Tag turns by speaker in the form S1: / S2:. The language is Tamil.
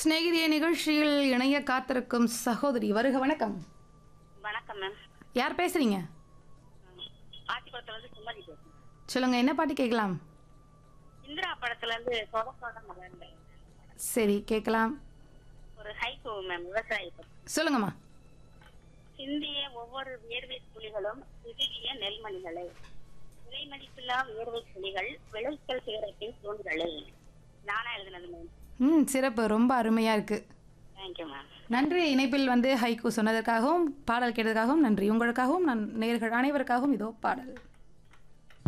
S1: சிநேகிதிய நிகழ்ச்சியில் இணைய காத்திருக்கும் சகோதரி வருக வணக்கம்
S2: வணக்கம் மேம்
S1: யார் பேசுறீங்க
S2: ஆத்திக்குளத்துல இருந்து சுமதி பேசுறேன்
S1: சொல்லுங்க என்ன பாட்டு கேட்கலாம்
S2: இந்திரா படத்துல இருந்து சொத சொத மலர்ந்தேன்
S1: சரி கேட்கலாம்
S2: ஒரு ஹைகோ மேம் விவசாயி பத்தி.
S1: சொல்லுங்கம்மா
S2: சிந்திய ஒவ்வொரு வியர்வை துளிகளும் சிறிய நெல்மணிகளை விலைமதிப்பில்லா வியர்வை துளிகள் விளைச்சல் சேரத்தின் தூண்டுதலை நானா எழுதினது மேம்
S1: ம் சிறப்பு ரொம்ப அருமையாக இருக்கு
S2: தேங்க்யூ மேம்
S1: நன்றி இணைப்பில் வந்து ஹைக்கூ சொன்னதற்காகவும் பாடல் கேட்டதற்காகவும் நன்றி உங்களுக்காகவும் நான் நேர்கள் அனைவருக்காகவும் இதோ பாடல்